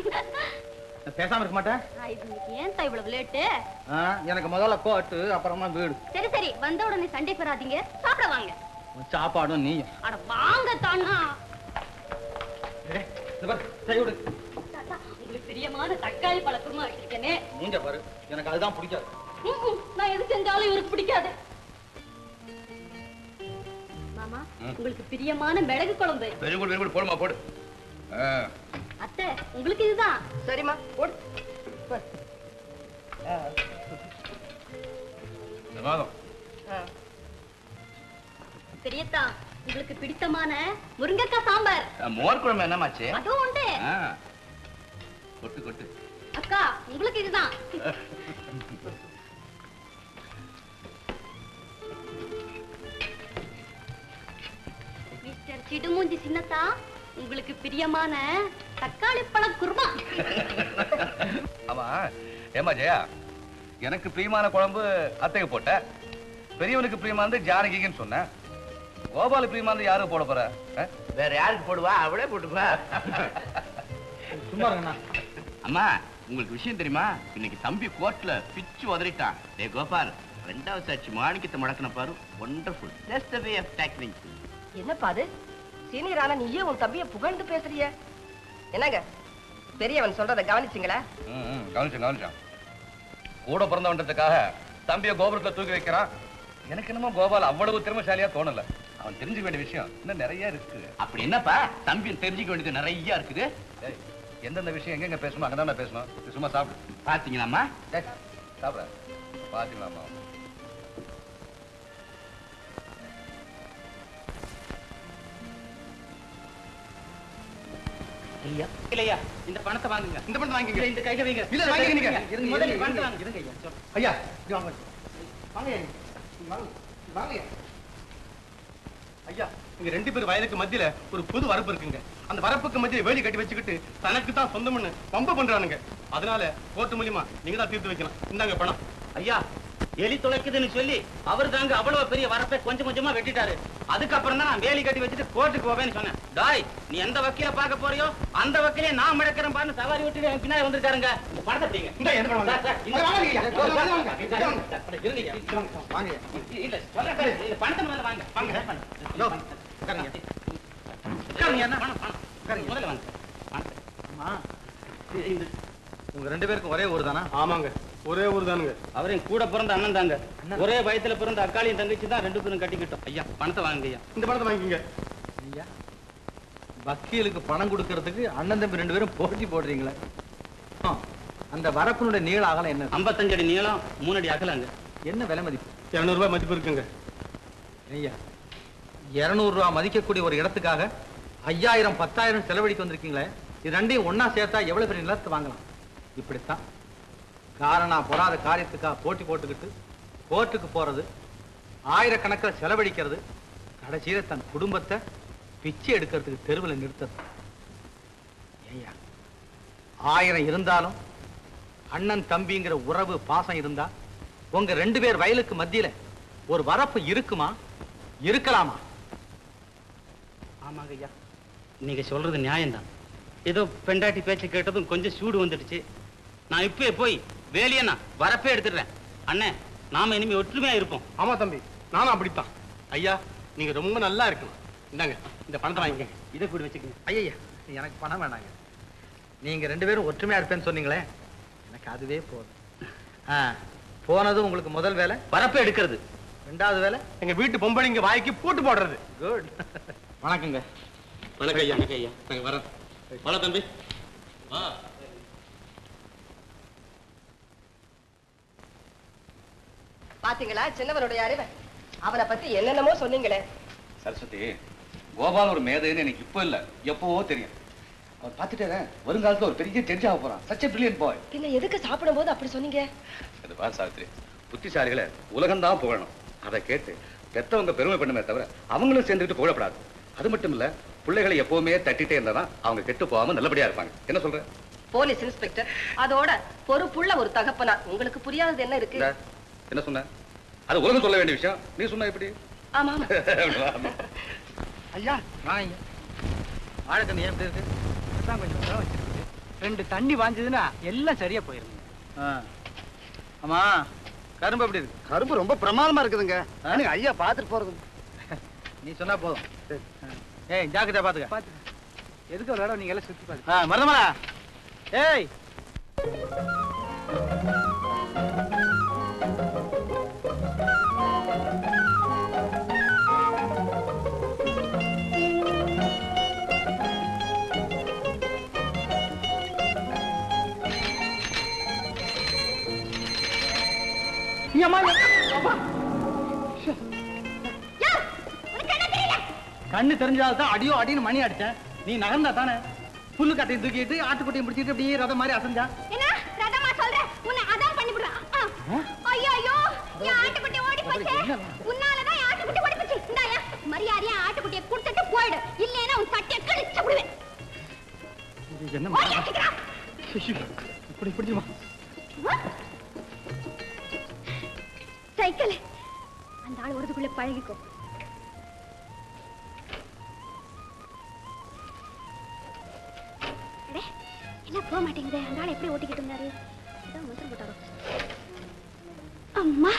நான் பேசாம இருக்க மாட்டேன் ஆ, இது இன்னைக்கு ஏன் தான் இவ்வளவு லேட்டு ஆ, எனக்கு முதல்ல கோட்டு அப்புறமா வீடு சரி சரி வந்த உடனே சண்டை பெறாதீங்க சாப்பிட வாங்க சாப்பாடும் நீயும் அட வாங்க தானா ஏய், இந்த பாரு, கை விடு தாத்தா, உங்களுக்கு பிரியமான தக்காளி பழக்கமா வச்சிருக்கேனே மூஞ்ச பாரு எனக்கு அதுதான் பிடிக்காது ம்ம், நான் எது செஞ்சாலும் இவருக்கு பிடிக்காது மாமா உங்களுக்கு பிரியமான மிளகு குழம்பு வெரி குட் வெரி குட் போடுமா போடு ஆ. அத்தை உங்களுக்கு இதுதான் சரிம்மா போடு பிரமாதம் பெரியத்தா உங்களுக்கு பிடித்தமான முருங்கைக்காய் சாம்பார் ஆ, மோர் குழம்பு என்னமாச்சு அதுவும் உண்டு ஆ. கொட்டு கொட்டு அக்கா உங்களுக்கு இதுதான் மிஸ்டர் சிடுமூஞ்சி சின்னத்தா உங்களுக்கு பிரியமான தக்காளி பழ குருமா ஆமா ஏமா ஜெயா எனக்கு பிரியமான குழம்பு அத்தைக்கு போட்ட பெரியவனுக்கு பிரியமானது ஜானகின்னு சொன்னேன் கோபால பிரியமானது யாருக்கு போட போற ஆ? வேற யாருக்கு போடுவா அவளே போட்டுப்பா சும்மா இருங்கண்ணா அம்மா உங்களுக்கு விஷயம் தெரியுமா இன்னைக்கு தம்பி கோர்ட்ல பிச்சு உதறிட்டான் டே கோபால் ரெண்டாவது சாட்சி மாணிக்கத்தை முடக்கின பாரு wonderful just way of tackling என்னப்பா அது சீனியர் ஆனா நீயே உன் தம்பிய புகழ்ந்து பேசுறிய என்னங்க பெரியவன் சொல்றத கவனிச்சிங்களா ம், ம், கவனிச்சேன் கவனிச்சேன் கூட பிறந்தவன்றதுக்காக தம்பியை கோபுரத்துல தூக்கி வைக்கிறான் எனக்கு என்னமோ கோபால் அவ்வளவு திறமைசாலியா தோணல அவன் தெரிஞ்சுக்க வேண்டிய விஷயம் இன்னும் நிறைய இருக்கு அப்படி என்னப்பா தம்பி தெரிஞ்சுக்க வேண்டியது நிறைய இருக்குது ஏய், எந்தெந்த விஷயம் எங்கெங்க பேசணும் அங்கதான் பேசணும் நீ சும்மா சாப்பிடு பாத்தீங்களாம்மா ஏய், சாப்பிட பாத்தீங்களாமா ஐயா இல்லையா இந்த பணத்தை வாங்குங்க இந்த பணத்தை வாங்கிக்க இந்த கையில வைங்க இல்ல வாங்கிக்க நீங்க இருங்க, முதல்ல இருங்க, பணத்தை இருங்க, வாங்க இருங்க ஐயா சொல். ஐயா இங்க வாங்க வாங்க ஐயா இங்க வாங்க வாங்க ஐயா. ஐயா இங்க ரெண்டு பேர் வயலுக்கு மத்தியில ஒரு புது வரப்பு இருக்குங்க அந்த வரப்புக்கு மத்தியில வேலி கட்டி வச்சுக்கிட்டு தனக்கு தான் சொந்தம்னு பம்ப பண்றானுங்க அதனால கோர்ட்டு மூலியமா நீங்க தான் தீர்த்து வைக்கலாம் இந்தாங்க பணம் ஐயா எலி துளைக்குதுன்னு சொல்லி அவர் தாங்க அவ்வளவு பெரிய வரப்பை கொஞ்சம் கொஞ்சமா வெட்டிட்டாரு அதுக்கப்புறம் தான் நான் வேலி கட்டி வச்சுட்டு கோர்ட்டுக்கு போவேன்னு சொன்னேன் டாய் நீ எந்த வக்கீல பார்க்க போறியோ அந்த வக்கீலே நான் மிடக்கிறேன் பாருன்னு சவாரி விட்டு எனக்கு பின்னாடி வந்திருக்காருங்க இந்த பணத்தை பிடிங்க இந்த எந்த பணம் சார், சார், இந்த வாங்க, வாங்க ஐயா. இந்த வாங்க, வாங்க. இந்த வாங்க. இருங்க ஐயா. வாங்க ஐயா. இல்ல சொல்றேன் சார், இந்த பணத்தை முதல்ல வாங்க வாங்க யோ, உட்காருங்க. உட்காருங்க அண்ணா, பணம் பணம் உட்காருங்க. முதல்ல வாங்க பணத்தை. அம்மா, இந்த உங்க ரெண்டு பேருக்கும் ஒரே ஊர் தானா ஆமாங்க ஒரே ஊர் தானுங்க அவரையும் கூட பிறந்த அண்ணன் தாங்க ஒரே வயத்துல பிறந்த அக்காளியும் தங்கச்சி தான் ரெண்டு பேரும் கட்டிக்கிட்டோம் ஐயா பணத்தை வாங்க ஐயா இந்த பணத்தை வாங்கிக்கங்க ஐயா வக்கீலுக்கு பணம் கொடுக்கறதுக்கு அண்ணன் தம்பி ரெண்டு பேரும் போட்டி போடுறீங்களே ஆ, அந்த வரப்பினுடைய நீள அகலம் என்ன 55 அடி நீளம் மூணு அடி அகலங்க என்ன விலை மதிப்பு இருநூறு ரூபாய் மதிப்பு இருக்குங்க ஐயா இருநூறு ரூபாய் மதிக்கக்கூடிய ஒரு இடத்துக்காக ஐயாயிரம் பத்தாயிரம் செலவழிக்க வந்திருக்கீங்களே இது ரெண்டையும் ஒண்ணா சேர்த்தா எவ்வளவு பெரிய நிலத்தை வாங்கலாம் இப்படித்தான் காரணா பொறாத காரியத்துக்காக போட்டி போட்டுக்கிட்டு கோர்ட்டுக்கு போறது ஆயிரக்கணக்கில் செலவழிக்கிறது கடைசியில தன் குடும்பத்தை பிச்சை எடுக்கிறதுக்கு தெருவில் நிறுத்தது ஐயா ஆயிரம் இருந்தாலும் அண்ணன் தம்பிங்கிற உறவு பாசம் இருந்தா உங்க ரெண்டு பேர் வயலுக்கு மத்தியில ஒரு வரப்பு இருக்குமா இருக்கலாமா ஆமாங்க ஐயா நீங்க சொல்றது நியாயம்தான் ஏதோ பெண்டாட்டி பேச்சை கேட்டதும் கொஞ்சம் சூடு வந்துடுச்சு நான் இப்பவே போய் வேலையண்ணா வரப்பே எடுத்துடுறேன் அண்ணே நாம இனிமே ஒற்றுமையா இருப்போம் ஆமா தம்பி நானும் அப்படித்தான் ஐயா நீங்க ரொம்ப நல்லா இருக்கணும் இந்தாங்க இந்த பணத்தை வாங்கிக்கங்க இதை கூட வச்சுக்கோங்க ஐயா எனக்கு பணம் வேணாங்க நீங்க ரெண்டு பேரும் ஒற்றுமையா இருப்பேன்னு சொன்னீங்களே எனக்கு அதுவே போதும் ஆ, போனது உங்களுக்கு முதல் வேலை வரப்பே எடுக்கிறது ரெண்டாவது வேலை எங்க வீட்டு பொம்பளைங்க வாய்க்கு பூட்டு போடுறது குட் வணக்கங்க வணக்கம் ஐயா ஐயா நாங்க வரோம் வர தம்பி பாத்தீங்களா சின்னவனுடைய அறிவை அவனை பத்தி என்னென்னமோ சொன்னீங்களே சரஸ்வதி கோபால் ஒரு மேதைன்னு எனக்கு இப்போ இல்ல எப்பவோ தெரியும் அவர் பார்த்துட்டே வருங்காலத்துல ஒரு பெரிய ஜட்ஜ் ஆக போறான் சச்ச பிரில்லியன் பாய் பின்ன எதுக்கு சாப்பிடும்போது அப்படி சொன்னீங்க அது பார் சாவித்ரி புத்திசாலிகளை உலகம்தான் புகழணும் அதை கேட்டு பெத்தவங்க பெருமை பண்ணுமே தவிர அவங்களும் சேர்ந்துக்கிட்டு புகழப்படாது அது மட்டும் இல்ல பிள்ளைகளை எப்பவுமே தட்டிட்டே இருந்தாதான் அவங்க கெட்டு போகாம நல்லபடியா இருப்பாங்க என்ன சொல்ற போலீஸ் இன்ஸ்பெக்டர் அதோட பொறுப்புள்ள ஒரு தகப்பனா உங்களுக்கு புரியாதது என்ன இருக்கு இந்த, என்ன சொன்ன அது உலகம் சொல்ல வேண்டிய விஷயம் நீ சொன்ன எப்படி ஆமா ஆமா ஐயா வாங்க ஐயா வாழைக்கண்ணு ஏன் இப்படி இருக்கு இதுதான் கொஞ்சம் உரம் வச்சிருக்கு ரெண்டு தண்ணி வாஞ்சதுன்னா எல்லாம் சரியா போயிருங்க ஆ. ஆமா கரும்பு எப்படி இருக்கு கரும்பு ரொம்ப பிரமாதமா இருக்குதுங்க எனக்கு ஐயா பாத்துட்டு போறது நீ சொன்னா போதும் ஏய் ஜாக்கிரதை பாத்துக்க பாத்து எதுக்கு ஒரு இடம் நீங்க எல்லாம் சுத்தி பாத்து ஆ, மருதமலா ஏய் கண்ணு தெரிஞ்சால்தான் அடியோ அடின்னு மணி அடிச்சேன் நீ நகர்ந்தா தானே புல்லு கட்டையும் தூக்கிட்டு ஆட்டுக்குட்டையும் பிடிச்சிட்டு அப்படியே ரதம் மாதிரி அசைஞ்சா என்ன ரதமா சொல்ற உன்னை அதான் பண்ணி விடுறான் ஐயோ ஐயோ என் ஆட்டுக்குட்டி ஓடி போச்சு உன்னாலதான் என் ஆட்டுக்குட்டி ஓடி போச்சு இந்தாயா மரியாதையா ஆட்டுக்குட்டியை கொடுத்துட்டு போயிடு இல்லைன்னா உன் சட்டையை கிழிச்சு விடுவேன் இது என்ன ஓடி அடிக்கிறான் ஐயோ, இப்படி பிடிச்சுமா சைக்கிள் அந்த ஆள் வரதுக்குள்ள பழகிக்கோ அடே, என்ன போக மாட்டேங்குது அந்த ஆள் எப்படி ஓட்டிக்கிட்டு இருந்தாரு இதான் மந்திரம் போட்டாரோ அம்மா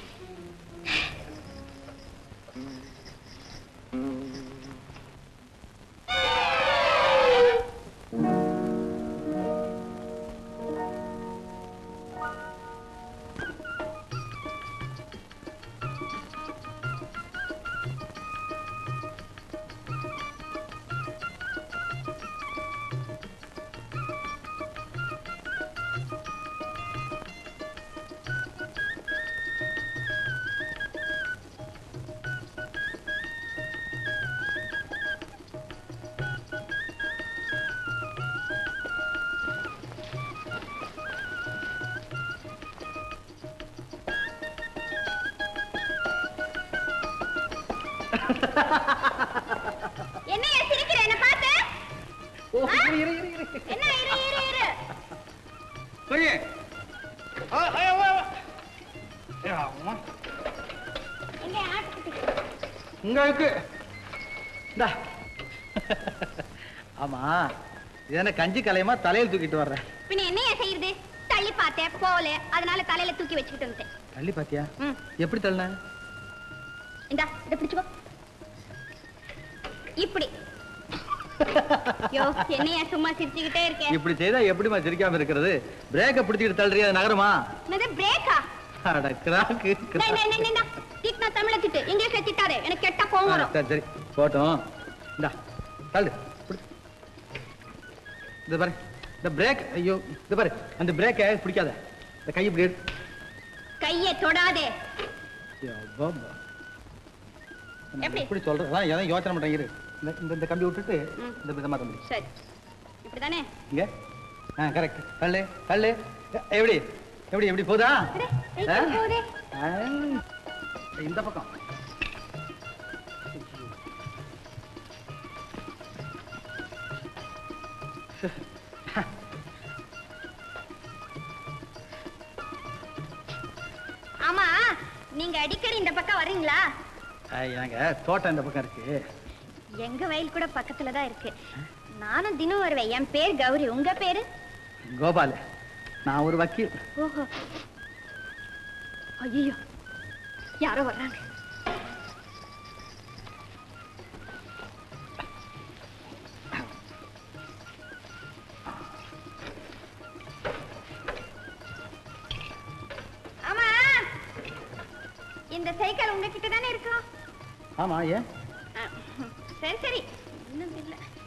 என்ன சிரிக்கிற என்ன பார்த்து ஓ, ஆ? இரு, இரு, இரு, இரு. என்ன இரு இரு இரு போய். ஆ, ஐயா, வா, வா. ஐயா, அம்மா. எங்க ஆட்டுக்குட்டி இங்க இருக்கு இந்தா. ஆமா இது என்ன கஞ்சி கலையமா தலையில் தூக்கிட்டு வர்றேன் பின்ன என்னைய செய்யுது தள்ளி பார்த்தேன் போல அதனால தலையில தூக்கி வச்சுக்கிட்டு வந்துட்டேன் தள்ளி பாத்தியா ம். எப்படி தள்ளின இந்தா இதை பிடிச்சுக்கோ இப்படி யோ என்னைய சும்மா சிரிச்சுக்கிட்டே இருக்கேன் இப்படி செய்தா எப்படிமா சிரிக்காம இருக்கிறது பிரேக்க பிடிச்சிட்டு தள்ளுறியா அது நகரமா என்னது பிரேக்கா அட, கிராக்கு, கிராக்கு. திட்டினா தமிழ திட்டு இங்கிலீஷ்ல திட்டாதே எனக்கு கெட்ட கோவம் ஆ, வரும் சரி சரி போட்டோம் இந்தா தள்ளு பிடி. இந்த பாரு இந்த பிரேக் ஐயோ இந்த பாரு அந்த பிரேக்கை பிடிக்காத இந்த கை இப்படி எடு. கையை தொடாதே யப்பா. நான் எப்படி? எப்படி சொல்றது அதான் எதாவது யோசனை பண்றேன் இரு இந்த இந்த இந்த கம்பி விட்டுட்டு ம். இந்த விதமா கம்பி சரி இப்படிதானே இங்க ஆ கரெக்ட் தள்ளு தள்ளு எ- எப்படி எப்படி எப்படி போதா அடே, ஆ? சைக்கிள் போகுதே. ஆ. இந்த பக்கம் ஆமா நீங்க அடிக்கடி இந்த பக்கம் வர்றீங்களா ஆ, எனக்கு தோட்டம் இந்த பக்கம் இருக்கு எங்க வயல் கூட பக்கத்துல தான் இருக்கு நானும் தினம் வருவேன் என் பேர் கௌரி உங்க பேரு கோபால் நான் ஒரு வக்கீல் ஓஹோ ஐயோ யாரோ வர்றாங்க ஆமா இந்த சைக்கிள் உங்ககிட்ட தானே இருக்கும் ஆமா ஏன் ஆ, சரி சரி ஒண்ணும் இல்ல